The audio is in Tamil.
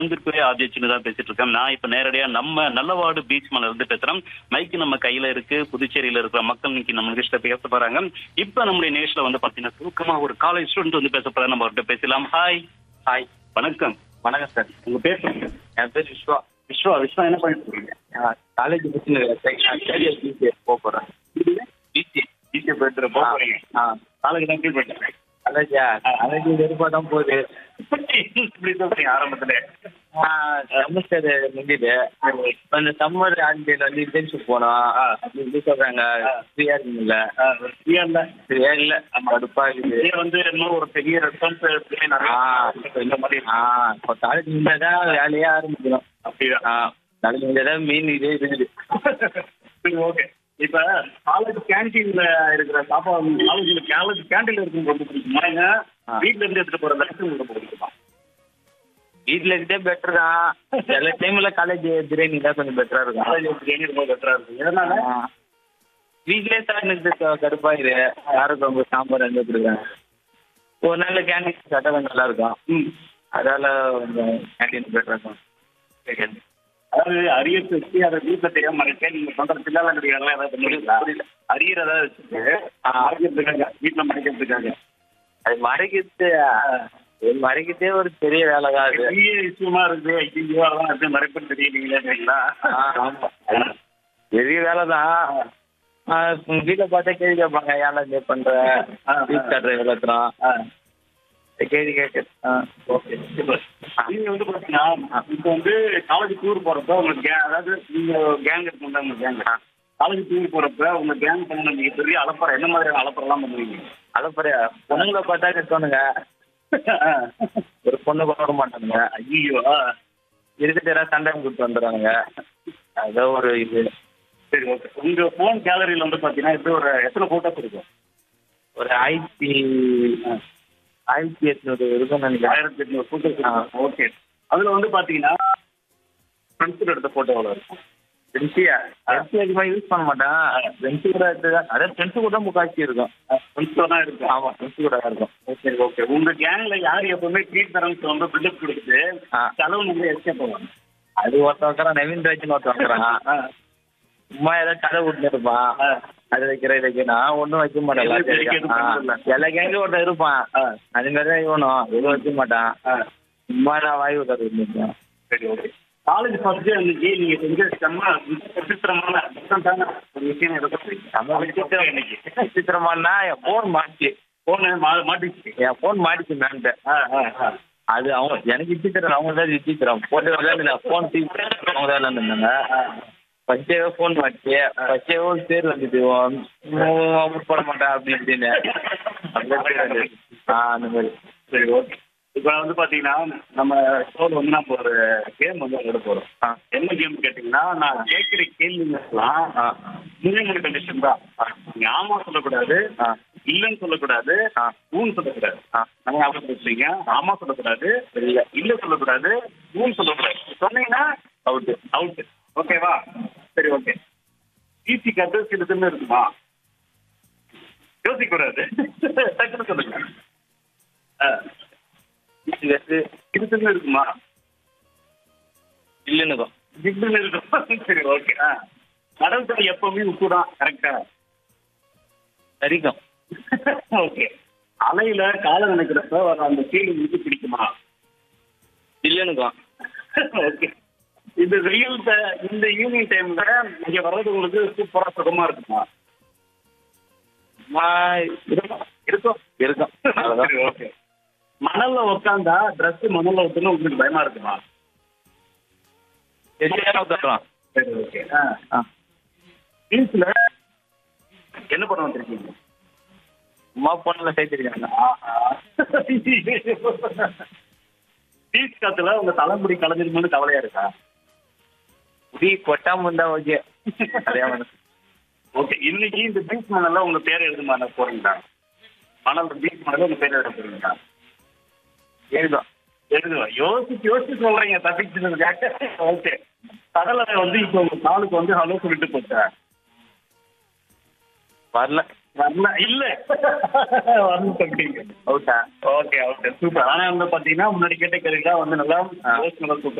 அன்பிற்குரிய ஆர்ஜிச்சுன்னு தான் பேசிட்டு இருக்கேன் நான் இப்ப நேரடியா நம்ம நல்லவாடு பீச் மலை இருந்து பேசுறோம் மைக்கு நம்ம கையில இருக்கு புதுச்சேரியில இருக்கிற மக்கள் இன்னைக்கு நம்ம நிகழ்ச்சியில பேச போறாங்க இப்ப நம்முடைய நிகழ்ச்சியில வந்து பாத்தீங்கன்னா சுருக்கமா ஒரு காலேஜ் ஸ்டூடெண்ட் வந்து பேச போறாங்க நம்ம அவர்கிட்ட பேசலாம் ஹாய் ஹாய் வணக்கம் வணக்கம் சார் உங்க பேர் சொல்லுங்க. என் பேர் விஸ்வா விஸ்வா விஸ்வா என்ன பண்ணிட்டு இருக்கீங்க காலேஜ் முடிச்சு பிசிஏ போக போகிறேன் பிசிஏ ஈஸியா போயிட்டு போக போறீங்க ஆ காலேஜ் தான் போயிட்டு இருக்கேன் காலேஜா காலேஜ் வெறுப்பாக தான் போகுது இப்படி சொல்றீங்க ஆரம்பத்துல செமஸ்டர் முடியுது இப்போ இந்த சம்மர் ஹாலிடேல வந்து இன்டர்ன்ஷிப் போனோம் அப்படி இப்படி சொல்கிறாங்க ஃப்ரீயாக இருக்குங்கள ஃப்ரீயா இல்ல ஃப்ரீயாக இல்லை கடுப்பாக இருக்குது இதே வந்து இன்னும் ஒரு பெரிய ரெஸ்பான்சிபிலிட்டி நிறைய ஆ. இருக்கு. இந்த மாதிரி ஆ இப்போ காலேஜ் முடிஞ்சால் தான் வேலையே ஆரம்பிக்கணும் அப்படிதான் ஆ காலேஜ் முடிஞ்சால் தான் மெயின் இதே இருக்குது சரி ஓகே இப்ப காலேஜ் கேண்டீன்ல இருக்கிற சாப்பாடு காலேஜ்ல காலேஜ் கேண்டீன்ல இருக்கும் ரொம்ப பிடிக்குமா இல்ல ஆ. வீட்ல இருந்து எடுத்துட்டு போற லட்சம் உங்களுக்கு பிடிக்குமா வீட்டில் இருந்தே பெட்டர் தான் எல்லா டைம்ல காலேஜ் பிரியாணி தான் கொஞ்சம் பெட்டராக இருக்கும் காலேஜ் பிரியாணி ரொம்ப பெட்டரா இருக்கு எதனால வீட்லயே சார் எனக்கு க- கடுப்பாயிரு யாரும் ரொம்ப சாம்பார் எங்க கொடுக்குறாங்க ஒரு நாள் கேண்டீன் சாப்பிட்டா கொஞ்சம் நல்லா இருக்கும் ம். அதனால கொஞ்சம் கேண்டீன் பெட்டரா இருக்கும் சரி. அதாவது அரியர் வச்சு அதை வீட்டுல தெரியாம இருக்கேன் நீங்க சொல்ற பிள்ளைலாம் கிடையாது ஏதாவது பண்ணுவீங்களா புரியல. அரியர் ஏதாவது வச்சுட்டு அரைக்கிறதுக்காக வீட்டுல மறைக்கிறதுக்காக அது மறைக்கிறது அது மறைக்கிறதே ஒரு பெரிய வேலை தான் அது பெரிய விஷயமா இருக்கு ஐயோ அதெல்லாம் எப்படி மறைப்புன்னு தெரியலீங்களா ஆ, ஆமா பெரிய வேலை தான் உங்க வீட்டுல பார்த்தா கேள்வி கேட்பாங்க ஏன்டா இது பண்ற ஆ, ஆ. ஃபீஸ் கட்டுற விளக்குறோம் கேள்வி கேட்க ஓகே சூப்பர் நீங்க வந்து பாத்தீங்கன்னா இப்போ வந்து காலேஜ் டூர் போறப்ப உங்களுக்கு gang அதாவது நீங்க கேங் இருக்குங்களா உங்க கேங் காலேஜ் டூர் போறப்ப உங்க கேங் பண்ண நீங்க பெரிய அலப்பறை என்ன மாதிரியான அலப்பறைலாம் பண்ணுவீங்க அலப்பறையா பொண்ணுங்களை பார்த்தா கட்டணுங்க ஒரு பொண்ணு கூட விட மாட்டானுங்க ஐயோ இருக்கிற யாராவது சண்டை கொடுத்து வந்துடுறாங்க அதோ ஒரு இது சரி ஓகே உங்க ஃபோன் கேலரியில வந்து பாத்தீங்கன்னா எப்படி ஒரு எத்தனை போட்டோஸ் இருக்கும் ஒரு ஆயிரத்தி ஆயிரத்தி எட்நூறு இருக்கும்னு நினைக்கிறேன் ஆயிரத்தி எட்நூறு போட்டோஸ் ஓகே அதுல வந்து பாத்தீங்கன்னா ஃப்ரெண்ட்ஸில் எடுத்த போட்டோ எவ்வளோ இருக்கும் ஃப்ரெண்ட்ஸியா ஃப்ரெண்ட்ஸி அதிகமாக யூஸ் பண்ண மாட்டேன் ஃப்ரெண்ட்ஸு கூட எடுத்து அதாவது ஃப்ரெண்ட்ஸு கூட தான் முக்காட்சி இருக்கும் ஃப்ரெண்ட்ஸில் தான் இருக்கும் ஆமாம் ஃப்ரெண்ட்ஸு கூட தான் இருக்கும் ஓகே ஓகே உங்க கேங்ல யார் எப்பவுமே ட்ரீட் தரன்னு வந்து பில்டப் கொடுத்துட்டு ஆ. செலவு வந்து எஸ்கேப் பண்ணுவாங்க அது ஒருத்தன் வைக்கிறான் நவீன் ராஜ்னு ஒருத்தன் வைக்கிறான் சும்மா ஏதாவது கதை விட்டுன்னு இருப்பான் ஆ. அது வைக்கிற இது வைக்க நான் ஒன்றும் வைக்க மாட்டேன் எல்லாம் எல்லாத்தையும் வைக்க எதுவும் ஆ. பண்றதில்ல. எல்லா கேங்கும் ஒருத்தன் இருப்பான் அது மாதிரி தான் இவனும் எதுவும் வைக்க மாட்டான் சும்மா நான் வாய் விட்டு இருந்தேன் சரி ஓகே காலேஜ் ஃபர்ஸ்ட் டே அன்னைக்கு நீங்க செஞ்ச செம்ம விசித்திரமான டிஃப்ரெண்டான ஒரு விஷயம் எதை சொல்றீங்க நம்ம விசித்திரம் இன்னைக்கு விசித்திரமானா என் ஃபோன் மாட்டிச்சு போன மாட்டிச்சு என் ஃபோன் மாட்டிச்சு மேன்ட்டு ஆ, ஆ, ஆ. அது அவங்க எனக்கு விசித்திரம் அவங்க தான் விசித்திரம் போட்டு விளையாண்டு ஃபோன் தூக்கி அவங்க தான் விளையாண்டுருந்தாங்க ஃபர்ஸ்டே ஃபோன் மாட்டிச்சு ஃபர்ஸ்டே ஒரு பேர் வந்துட்டு அவங்க போட மாட்டேன் அப்படி இப்படின்னு அப்படியே பேர் வந்துச்சு ஆ அந்த மாதிரி சரி ஓகே இப்போ வந்து பாத்தீங்கன்னா நம்ம ஷோல வந்து நம்ம ஒரு கேம் வந்து விளையாட போறோம் ஆ என்ன கேம் கேட்டீங்கன்னா நான் கேட்கிற கேள்விங்கெல்லாம் ஆ மூணு மூணு கண்டிஷன் தான் நீங்க ஆமா சொல்லக்கூடாது ஆ இல்லைன்னு சொல்லக்கூடாது ஆ ஊன்னு சொல்லக்கூடாது ஆ நம்ம ஞாபகம் வச்சுங்க ஆமா சொல்லக்கூடாது இல்ல இல்ல சொல்லக்கூடாது ஊன்னு சொல்லக்கூடாது சொன்னீங்கன்னா அவுட்டு அவுட் ஓகேவா சரி ஓகே ஈசி கட்டு சிறுதுன்னு இருக்குமா யோசிக்க கூடாது டக்குன்னு சொல்லுங்க ஆ, வெஸ்ட்டு சிறுதுன்னு இருக்குமா இல்லைன்னுக்கும் ஜிப்புன்னு இருக்கும் சரி ஓகே ஆ கடல் தண்ணி எப்பவுமே உப்பு தான் கரெக்டா சரிக்கும் ஓகே அலையில காலை நினைக்கிறப்ப வர அந்த ஃபீலிங் வந்து பிடிக்குமா இல்லைன்னுக்கும் ஓகே இந்த வெயில் ட- இந்த ஈவினிங் டைம்ல இங்க வர்றது உங்களுக்கு சூப்பரா சுகமா இருக்குமா இருக்கும் இருக்கும் இருக்கும் அவ்வளோதான் சரி, ஓகே மணல்ல உட்காந்தா ட்ரெஸ் மணல்ல ஊத்துனா உங்களுக்கு பயமா இருக்குமா எச்சரிக்கையாக உட்காடுறோம் சரி ஓகே ஆ ஆ பீச்ல என்ன பண்ண வந்திருக்கீங்க சும்மா பொண்ணில் சேர்த்துருக்காங்க பீச் காத்துல உங்க தலைமுடி கலைஞ்சிருமோன்னு கவலையா இருக்கா முடி கொட்டாம இருந்தா ஓகே அதே மாதிரி ஓகே இன்னைக்கு இந்த பீச் மணல்ல உங்க பேர் எழுதுமா போறீங்களா மணல் பீச் மணல்ல உங்க பேர் எழுத போறீங்களா எழுதும் எழுதுவா யோசிச்சு யோசிச்சு சொல்றீங்க தப்பிச்சு ஓகே கடலை வந்து இப்போ உங்க காலுக்கு வந்து ஹலோ சொல்லிட்டு போச்சா வரல வரல இல்ல வரல சொல்றீங்க அவுட்டா ஓகே ஓகே சூப்பர் ஆனா வந்து பாத்தீங்கன்னா முன்னாடி கேட்ட கேள்வி வந்து நல்லா ஆ. யோசிச்சு நல்லா சூப்பர்